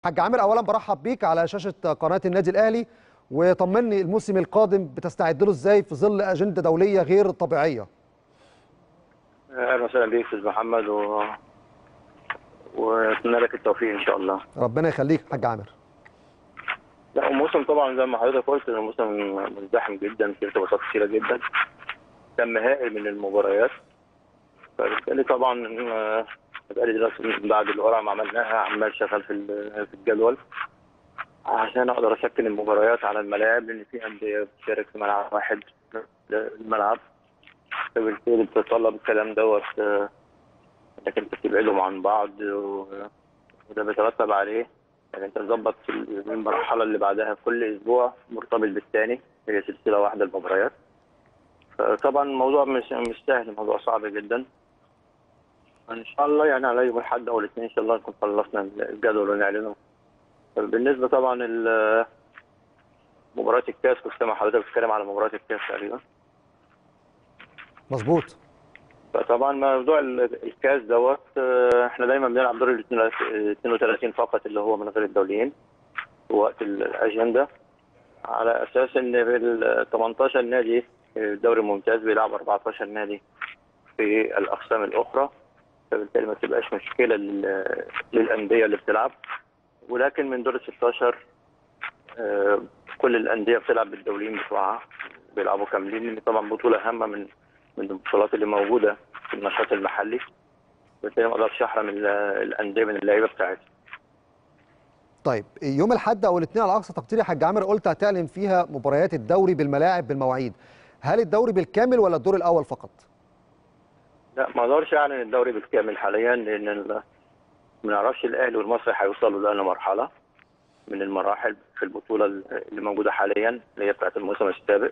حاج عامر اولا برحب بيك على شاشه قناه النادي الاهلي وطمني الموسم القادم بتستعد له ازاي في ظل اجنده دوليه غير طبيعيه اهلا وسهلا بيك استاذ محمد و... واتمنى لك التوفيق ان شاء الله ربنا يخليك حاج عامر لا الموسم طبعا زي ما حضرتك قلت الموسم مزدحم جدا في ارتباطات كثيره جدا كم هائل من المباريات فبالتالي طبعا آه، بقالي دلوقتي من بعد القرعه ما عملناها عمال شغال في ال- في الجدول عشان اقدر اسكن المباريات على الملاعب لان في انديه بتشارك في ملعب واحد الملعب فبالتالي بتتطلب الكلام دوت آه، انك انت تبعدهم عن بعض و- وده بيترتب عليه يعني انت تظبط ال- المرحله اللي بعدها كل اسبوع مرتبط بالثاني هي سلسله واحده المباريات فطبعا الموضوع مش مش سهل الموضوع صعب جدا ان شاء الله يعني على يوم الاحد او الاثنين ان شاء الله نكون خلصنا الجدول ونعلنه بالنسبه طبعا ال- مباراه الكاس كنت سامع حضرتك بتتكلم على مباراه الكاس تقريبا مظبوط فطبعا موضوع ال- الكاس دوت آه، احنا دايما بنلعب دور ال 32 فقط اللي هو من غير الدوليين وقت الاجنده على اساس ان في ال 18 نادي الدوري الممتاز بيلعب 14 نادي في الاقسام الاخرى فبالتالي ما تبقاش مشكله لل- للانديه اللي بتلعب ولكن من دور ال 16 آه، كل الانديه بتلعب بالدوليين بتوعها بيلعبوا كاملين لان طبعا بطوله هامه من من البطولات اللي موجوده في النشاط المحلي بالتالي ما اقدرش احرم ال- الانديه من اللعيبه بتاعتها طيب يوم الاحد او الاثنين على اقصى تقدير يا حاج عامر قلت هتعلن فيها مباريات الدوري بالملاعب بالمواعيد هل الدوري بالكامل ولا الدور الاول فقط لا ما اقدرش اعلن الدوري بالكامل حاليا لان ال- ما نعرفش الاهلي والمصري هيوصلوا لأنهي مرحله من المراحل في البطوله اللي موجوده حاليا اللي هي بتاعت الموسم السابق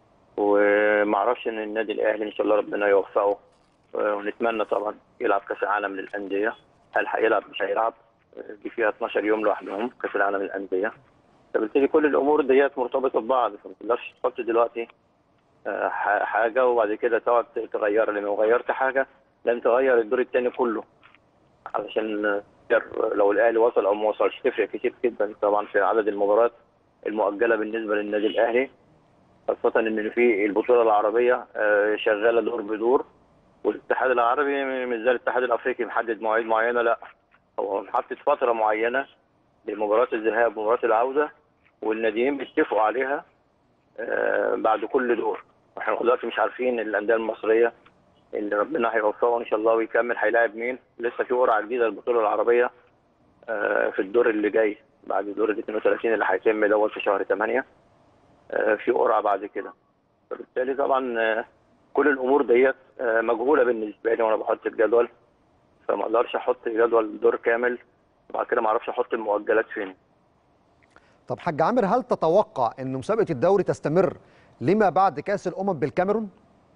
وما اعرفش ان النادي الاهلي ان شاء الله ربنا يوفقه آه، ونتمنى طبعا يلعب كاس العالم للانديه هل هيلعب مش هيلعب آه، دي فيها 12 يوم لوحدهم كاس العالم للانديه فبالتالي كل الامور ديت مرتبطه ببعض فما تقدرش تحط دلوقتي آه، ح- حاجه وبعد كده تقعد تغيرها لما غيرت حاجه لن تغير الدور الثاني كله علشان آه، لو الاهلي وصل او ما وصلش تفرق كتير جدا طبعا في عدد المباريات المؤجله بالنسبه للنادي الاهلي خاصه ان في البطوله العربيه آه، شغاله دور بدور والاتحاد العربي مش زي الاتحاد الافريقي محدد مواعيد معينه لا هو محدد فتره معينه لمباراه الذهاب ومباراه العوده والناديين بيتفقوا عليها آه، بعد كل دور واحنا دلوقتي مش عارفين الانديه المصريه اللي ربنا هيوفقه ان شاء الله ويكمل هيلاعب مين لسه في قرعه جديده للبطوله العربيه آه، في الدور اللي جاي بعد دور ال 32 اللي هيتم دوت في شهر 8 آه، في قرعه بعد كده فبالتالي طبعا آه، كل الامور ديت آه، مجهوله بالنسبه لي وانا بحط الجدول فما اقدرش احط جدول دور كامل وبعد كده ما اعرفش احط المؤجلات فين طب حاج عامر هل تتوقع ان مسابقه الدوري تستمر لما بعد كاس الامم بالكاميرون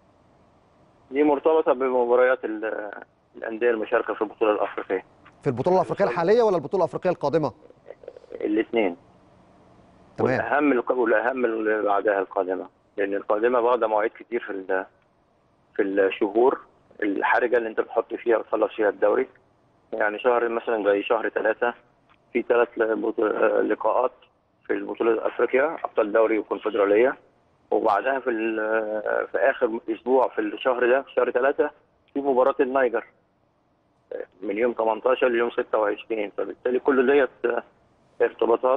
دي مرتبطه بمباريات ال- الانديه المشاركه في البطوله الافريقيه في البطوله الافريقيه الحاليه ولا البطوله الافريقيه القادمه الاثنين تمام والاهم الق- والاهم اللي بعدها القادمه لان القادمه واخده مواعيد كتير في ال- في الشهور الحرجه اللي انت بتحط فيها وتخلص فيها الدوري يعني شهر مثلا زي شهر ثلاثه في ثلاث لقاءات في البطوله الافريقيا ابطال دوري وكونفدراليه وبعدها في ال- في اخر اسبوع في الشهر ده في شهر ثلاثه في مباراه النيجر من يوم 18 ليوم 26 فبالتالي كل ديت ارتباطات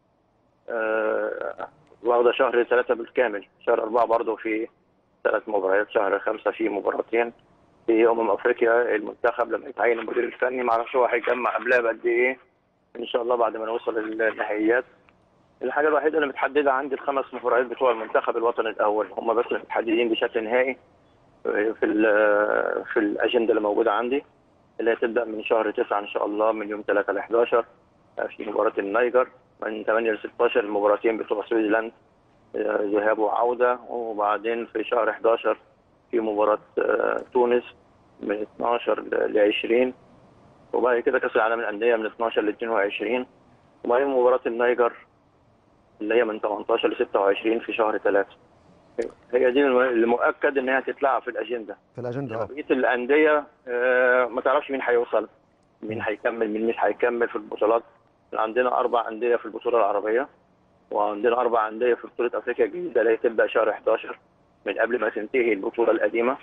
آه، واخده شهر ثلاثة بالكامل شهر أربعة برضه في ثلاث مباريات شهر خمسة في مباراتين في أمم أفريقيا المنتخب لما يتعين المدير الفني معرفش هو هيجمع قبلها بقد إيه إن شاء الله بعد ما نوصل للنهائيات الحاجة الوحيدة اللي متحددة عندي الخمس مباريات بتوع المنتخب الوطني الأول هم بس اللي متحددين بشكل نهائي في ال- في الأجندة اللي موجودة عندي اللي هتبدأ من شهر 9 إن شاء الله من يوم 3 ل 11 في مباراة النيجر من 8 ل 16 المباراتين بتوع سويسلاند آه، ذهاب وعودة وبعدين في شهر 11 في مباراة آه، تونس من 12 ل 20 وبعد كده كأس العالم للأندية من 12 ل 22 وبعدين مباراة النيجر اللي هي من 18 ل 26 في شهر 3 هي دي اللي مؤكد انها تتلعب في الاجنده في الاجنده اه بقيه الانديه آه، ما تعرفش مين هيوصل مين هيكمل مين مش هيكمل في البطولات عندنا اربع انديه في البطوله العربيه وعندنا اربع انديه في بطوله افريقيا الجديده اللي هي تبدا شهر 11 من قبل ما تنتهي البطوله القديمه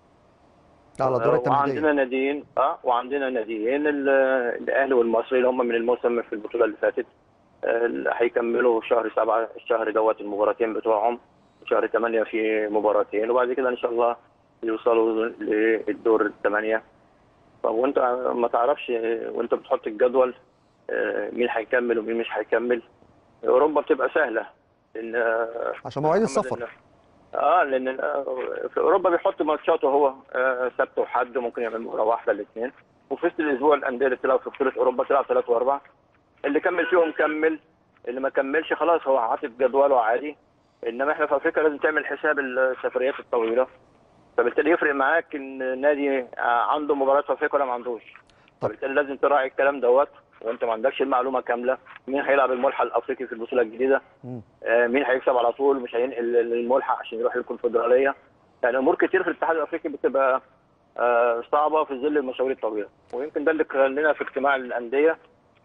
على دور التمهيديه وعندنا ناديين اه وعندنا ناديين ال- الاهلي والمصري اللي هم من الموسم في البطوله اللي فاتت آه، اللي هيكملوا شهر سبعه الشهر دوت المباراتين بتوعهم شهر ثمانيه في مباراتين وبعد كده ان شاء الله يوصلوا للدور الثمانيه طب وانت ما تعرفش آه، وانت بتحط الجدول آه، مين هيكمل ومين مش هيكمل اوروبا بتبقى سهله لان آه، عشان مواعيد محمد السفر إن- اه لان آه، في اوروبا بيحط ماتشاته هو آه، سبت وحد ممكن يعمل مباراه واحده الاثنين وفي وسط الاسبوع الانديه اللي بتلعب في بطوله اوروبا تلعب ثلاث واربع اللي كمل فيهم كمل اللي ما كملش خلاص هو حاطط جدوله عادي انما احنا في افريقيا لازم تعمل حساب السفريات الطويله فبالتالي يفرق معاك ان نادي آه، عنده مباراه في افريقيا ولا ما عندوش طب. فبالتالي لازم تراعي الكلام دوت وانت ما عندكش المعلومه كامله مين هيلعب الملحق الافريقي في البطوله الجديده مم. آه، مين هيكسب على طول مش هينقل الملحق عشان يروح الكونفدراليه يعني امور كتير في الاتحاد الافريقي بتبقى آه، صعبه في ظل المشاوير الطويله ويمكن ده اللي خلينا في اجتماع الانديه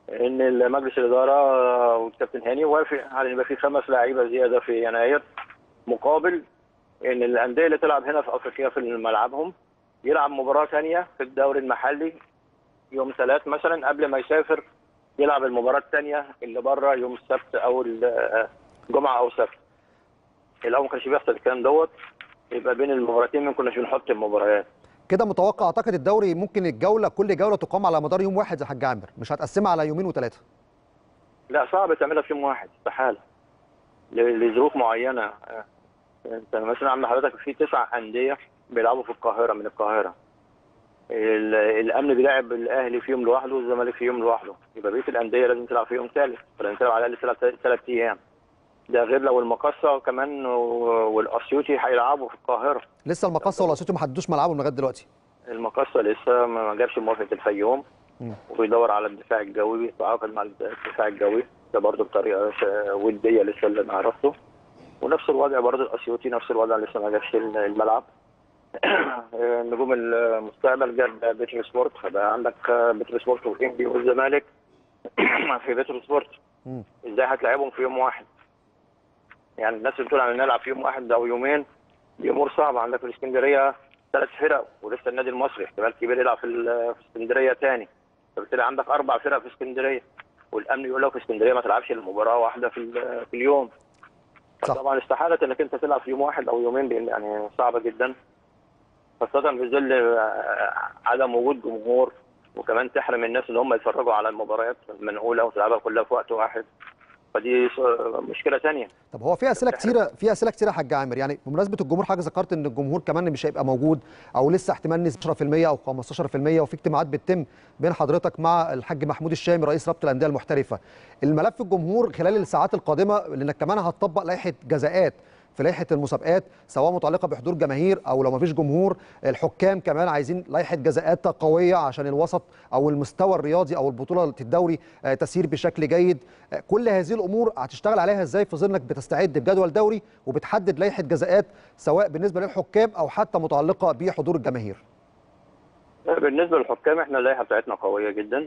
ان مجلس الاداره آه، والكابتن هاني وافق على ان يبقى في خمس لعيبه زياده في يناير مقابل ان الانديه اللي تلعب هنا في افريقيا في ملعبهم يلعب مباراه ثانيه في الدوري المحلي يوم ثلاث مثلا قبل ما يسافر يلعب المباراه الثانيه اللي بره يوم السبت او ال- الجمعه او السبت الاول ما كانش بيحصل الكلام دوت يبقى بين المباراتين ما كناش بنحط المباريات كده متوقع اعتقد الدوري ممكن الجوله كل جوله تقام على مدار يوم واحد يا حاج عامر مش هتقسمها على يومين وثلاثه لا صعب تعملها في يوم واحد استحاله ل- لظروف معينه آه، انت مثلا عند حضرتك في تسع انديه بيلعبوا في القاهره من القاهره ال- الامن بيلعب الاهلي في يوم لوحده والزمالك في يوم لوحده يبقى بقيه الانديه لازم تلعب في يوم ثالث فلازم تلعب على الاقل ثلاث ثلاث ايام ده غير لو المقصه كمان و- والاسيوطي هيلعبوا في القاهره لسه المقصه والاسيوطي ما حددوش ملعبهم لغايه دلوقتي المقصه لسه ما جابش موافقه الفيوم مم. وبيدور على الدفاع الجوي بيتعاقد مع الدفاع الجوي ده برضه بطريقه ش- وديه لسه اللي انا عرفته ونفس الوضع برضه الاسيوطي نفس الوضع لسه ما جابش الملعب نجوم المستقبل جاب بيتر سبورت فبقى عندك بيتر سبورت وانبي والزمالك في بيتر سبورت مم. ازاي هتلعبهم في يوم واحد يعني الناس اللي بتقول عن نلعب في يوم واحد او يومين دي امور صعبه عندك في الاسكندريه ثلاث فرق ولسه النادي المصري احتمال كبير يلعب في ال- في اسكندريه تاني فبالتالي عندك اربع فرق في اسكندريه والامن يقول لك في اسكندريه ما تلعبش المباراه واحده في ال- في اليوم صح. طبعا استحاله انك انت تلعب في يوم واحد او يومين لان يعني صعبه جدا خاصه في ظل آه، عدم وجود جمهور وكمان تحرم الناس اللي هم يتفرجوا على المباريات المنقوله وتلعبها كلها في وقت واحد فدي ص- مشكله ثانيه طب هو في اسئله كتيره في اسئله كتيره يا حاج عامر يعني بمناسبه الجمهور حضرتك ذكرت ان الجمهور كمان مش هيبقى موجود او لسه احتمال نسبه 10% او 15% وفي اجتماعات بتتم بين حضرتك مع الحاج محمود الشامي رئيس رابطه الانديه المحترفه الملف الجمهور خلال الساعات القادمه لانك كمان هتطبق لائحه جزاءات في لائحه المسابقات سواء متعلقه بحضور جماهير او لو ما فيش جمهور الحكام كمان عايزين لائحه جزاءات قويه عشان الوسط او المستوى الرياضي او البطوله الدوري آه، تسير بشكل جيد آه، كل هذه الامور هتشتغل عليها ازاي في ظل انك بتستعد بجدول دوري وبتحدد لائحه جزاءات سواء بالنسبه للحكام او حتى متعلقه بحضور الجماهير بالنسبه للحكام احنا اللائحه بتاعتنا قويه جدا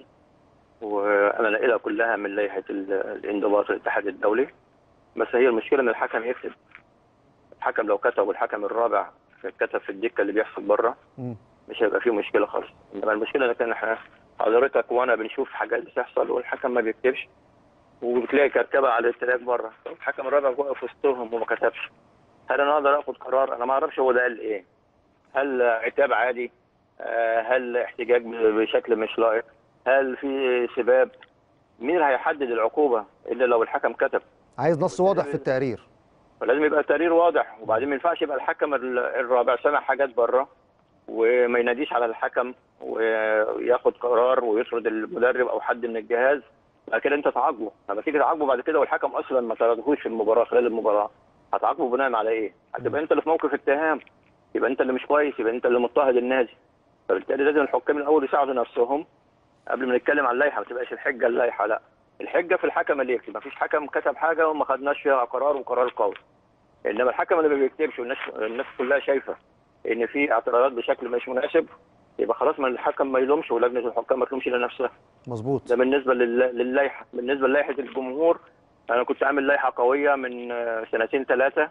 وانا ناقلها كلها من لائحه ال- الانضباط الاتحاد الدولي بس هي المشكله ان الحكم يكتب الحكم لو كتب والحكم الرابع كتب في الدكه اللي بيحصل بره مم. مش هيبقى فيه مشكله خالص انما المشكله ان كان احنا حضرتك وانا بنشوف حاجات بتحصل والحكم ما بيكتبش وبتلاقي كركبه على التراك بره طب الحكم الرابع واقف وسطهم وما كتبش هل انا اقدر اخد قرار انا ما اعرفش هو ده قال ايه هل عتاب عادي آه، هل احتجاج بشكل مش لائق هل في سباب مين اللي هيحدد العقوبه الا لو الحكم كتب عايز نص واضح في التقرير فلازم يبقى التقرير واضح وبعدين ما ينفعش يبقى الحكم ال- الرابع سمع حاجات بره وما يناديش على الحكم وياخد قرار ويطرد المدرب او حد من الجهاز بعد كده انت تعاقبه لما تيجي تعاقبه بعد كده والحكم اصلا ما طردهوش في المباراه خلال المباراه هتعاقبه بناء على ايه؟ هتبقى انت اللي في موقف اتهام يبقى انت اللي مش كويس يبقى انت اللي مضطهد النادي فبالتالي لازم الحكام الاول يساعدوا نفسهم قبل ما نتكلم عن اللائحه ما تبقاش الحجه اللائحه لا الحجه في الحكم اللي يكتب ما فيش حكم كتب حاجه وما خدناش فيها قرار وقرار قوي انما الحكم اللي ما بيكتبش والناس الناس كلها شايفه ان في اعتراضات بشكل مش مناسب يبقى خلاص ما الحكم ما يلومش ولجنه الحكام ما تلومش لنفسها مظبوط ده بالنسبه لل- للائحه بالنسبه للائحه الجمهور انا كنت عامل لائحه قويه من آه، سنتين ثلاثه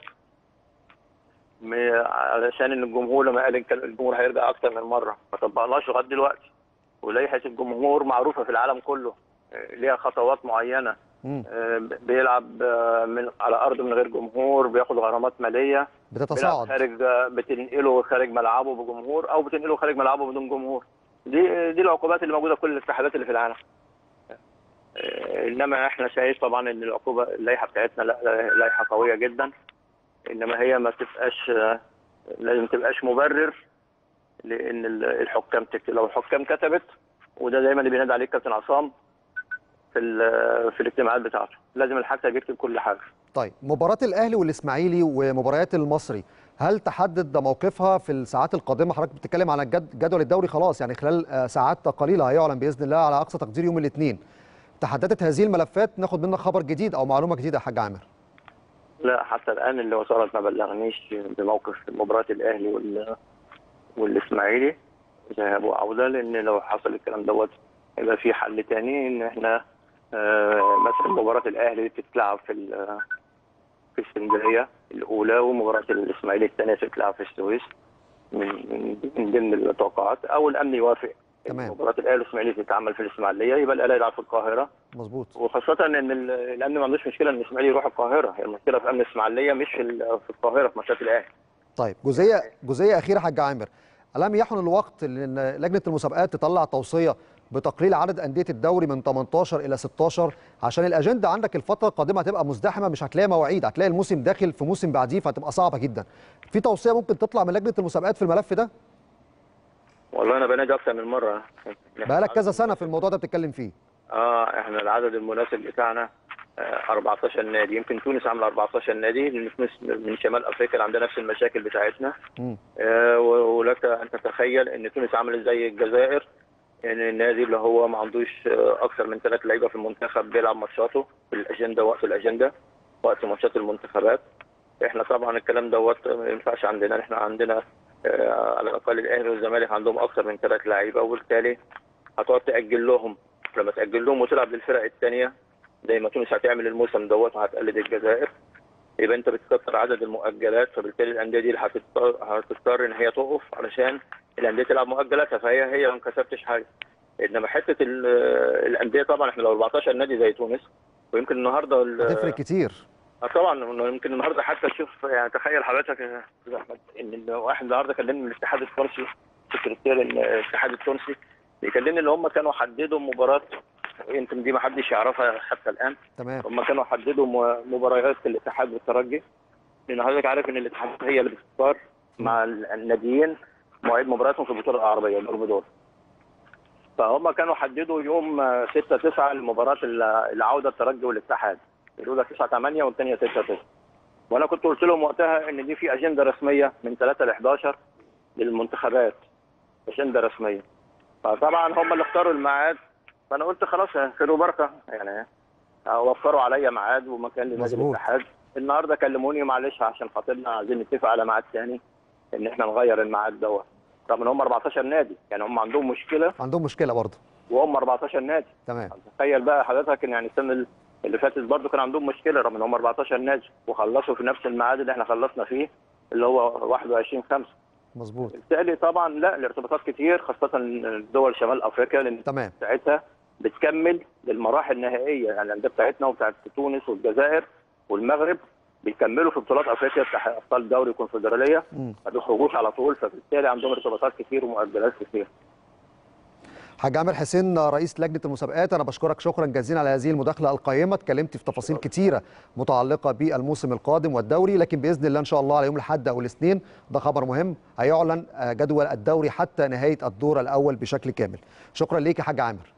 علشان ان الجمهور لما قال إن كان الجمهور هيرجع اكتر من مره ما طبقناش لغايه دلوقتي ولائحه الجمهور معروفه في العالم كله آه، ليها خطوات معينه مم. آه، بيلعب آه، من على ارض من غير جمهور بياخد غرامات ماليه بيلعب بتتصاعد خارج بتنقله خارج ملعبه بجمهور او بتنقله خارج ملعبه بدون جمهور دي دي العقوبات اللي موجوده في كل الاتحادات اللي في العالم آه، انما احنا شايف طبعا ان العقوبه اللائحه بتاعتنا لا لا- لائحه قويه جدا انما هي ما تبقاش آه، لازم تبقاش مبرر لان ال- الحكام تكتب لو الحكام كتبت وده دايما اللي بينادي عليه الكابتن عصام في ال- في الاجتماعات بتاعته لازم الحكم يكتب كل حاجه طيب مباراة الأهلي والإسماعيلي ومباريات المصري هل تحدد موقفها في الساعات القادمة حضرتك بتتكلم على الجد جدول الدوري خلاص يعني خلال آه، ساعات قليلة هيعلن بإذن الله على أقصى تقدير يوم الاثنين تحددت هذه الملفات ناخد منك خبر جديد أو معلومة جديدة يا حاج عامر لا حتى الان اللي وصلت ما بلغنيش بموقف مباراه الاهلي وال والاسماعيلي ذهاب وعوده لان لو حصل الكلام دوت يبقى في حل تاني ان احنا آه، مثلا مباراه الاهلي تتلعب في ال- في اسكندريه الاولى ومباراه الاسماعيلي الثانيه تتلعب في السويس من من من ضمن التوقعات او الامن يوافق إن تمام. مباراه الاهلي والاسماعيلي تتعمل في الاسماعيليه يبقى الاهلي يلعب في القاهره مظبوط وخاصة ان ال- الامن ما عندوش مشكلة ان الاسماعيلي يروح القاهرة، هي المشكلة في امن الاسماعيلية مش في ال- في القاهرة في ماتشات الاهلي. طيب جزئية جزئية أخيرة حاج عامر ألم يحن الوقت لأن لجنة المسابقات تطلع توصية بتقليل عدد أندية الدوري من 18 إلى 16 عشان الأجندة عندك الفترة القادمة هتبقى مزدحمة مش هتلاقي مواعيد هتلاقي الموسم داخل في موسم بعديه فهتبقى صعبة جدا في توصية ممكن تطلع من لجنة المسابقات في الملف ده والله انا بنادي اكتر من مرة. بقالك كذا سنة في الموضوع ده بتتكلم فيه اه احنا العدد المناسب بتاعنا آه 14 نادي، يمكن تونس عاملة 14 نادي لان تونس من شمال افريقيا اللي عندها نفس المشاكل بتاعتنا. مم. آه و- ولك ان تتخيل ان تونس عملت زي الجزائر ان النادي اللي هو ما عندوش آه، اكثر من ثلاث لعيبه في المنتخب بيلعب ماتشاته في الاجنده وقت الاجنده وقت ماتشات المنتخبات احنا طبعا الكلام دوت ما ينفعش عندنا احنا عندنا آه، على الاقل الاهلي والزمالك عندهم اكثر من ثلاث لعيبه وبالتالي هتقعد تاجل لهم لما تاجل لهم وتلعب للفرق الثانيه زي ما تونس هتعمل الموسم دوت وهتقلد الجزائر يبقى انت بتكتر عدد المؤجلات فبالتالي الانديه دي هتضطر هتضطر ان هي تقف علشان الانديه تلعب مؤجلاتها فهي هي ما كسبتش حاجه انما حته ال- الانديه طبعا احنا لو 14 نادي زي تونس ويمكن النهارده ال- هتفرق كتير آه طبعا إنه يمكن النهارده حتى تشوف يعني تخيل حضرتك يا استاذ احمد ان ال- واحد النهارده كلمني من الاتحاد التونسي سكرتير الاتحاد التونسي بيكلمني ان هم كانوا حددوا مباراه يمكن دي ما حدش يعرفها حتى الان تمام هم كانوا حددوا م- مباريات الاتحاد والترجي لان حضرتك عارف ان الاتحاد هي اللي بتختار مع ال- الناديين مواعيد مبارياتهم في البطوله العربيه الدور دول فهم كانوا حددوا يوم 6 9 لمباراه ال- العوده الترجي والاتحاد الاولى 9 8 والثانيه 6 9 وانا كنت قلت لهم وقتها ان دي في اجنده رسميه من 3 ل 11 للمنتخبات اجنده رسميه فطبعا هم اللي اختاروا الميعاد فانا قلت خلاص خير وبركه يعني وفروا عليا ميعاد ومكان لنادي مظبوط. الاتحاد النهارده كلموني معلش عشان خاطرنا عايزين نتفق على ميعاد ثاني ان احنا نغير الميعاد دوت رغم ان هم 14 نادي يعني هم عندهم مشكله عندهم مشكلة برضه وهم 14 نادي تمام تخيل بقى حضرتك ان يعني السنه اللي فاتت برضه كان عندهم مشكله رغم ان هم 14 نادي وخلصوا في نفس الميعاد اللي احنا خلصنا فيه اللي هو 21 5 مظبوط بالتالي طبعا لا الارتباطات كتير خاصه دول شمال افريقيا لان تمام بتاعتها بتكمل للمراحل النهائيه يعني الانديه بتاعتنا وبتاعت تونس والجزائر والمغرب بيكملوا في بطولات افريقيا بتاع ابطال الدوري والكونفدراليه مم. ما بيخرجوش على طول فبالتالي عندهم ارتباطات كتير ومؤجلات كتير حاج عامر حسين رئيس لجنه المسابقات انا بشكرك شكرا جزيلا على هذه المداخله القيمه اتكلمت في تفاصيل كتيره متعلقه بالموسم القادم والدوري لكن باذن الله ان شاء الله على يوم الاحد او الاثنين ده خبر مهم هيعلن آه، جدول الدوري حتى نهايه الدور الاول بشكل كامل شكرا ليك يا حاج عامر